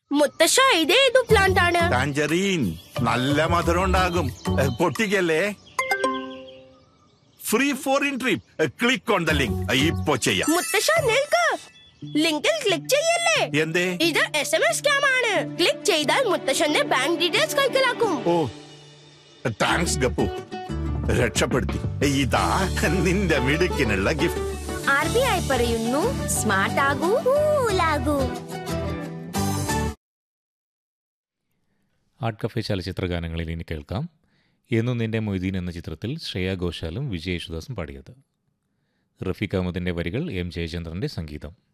മുത്തശ്ശ ഇതേതു പ്ലാന്റ് ആണ് ടാഞ്ചറീൻ നല്ല മധുരം ഉണ്ടാകും എ, പൊട്ടിക്കല്ലേ free foreign trip click on the link ഇപ്പൊ ചെയ്യാം മുത്തശ്ശ നിൽക്ക് ലിങ്കിൽ ക്ലിക്ക് ചെയ്യല്ലേ എന്തേ ഇത് എസ് എം എസ് സ്കാം ആണ് ക്ലിക്ക് ചെയ്താൽ മുത്തശ്ശന്റെ ബാങ്ക് ഡീറ്റെയിൽസ് കൈക്കലാക്കും ഓ താങ്ക്സ് ഗപ്പു രക്ഷപ്പെടുത്തി ഇതാ നിന്റെ മിടുക്കിനുള്ള ഗിഫ്റ്റ് ആർ ബി ഐ പറയുന്നു സ്മാർട്ട് ആകൂ കൂലാകൂ ആർട്ട് കഫേ ചലച്ചിത്ര ഗാനങ്ങളിൽ ഇനി കേൾക്കാം എന്നു നിന്റെ മൊയ്തീൻ എന്ന ചിത്രത്തിൽ ശ്രേയ ഘോഷാലും വിജയ് യേശുദാസും പാടിയത് റഫീഖ് അഹമ്മദിൻ്റെ വരികൾ എം ജയചന്ദ്രൻ്റെ സംഗീതം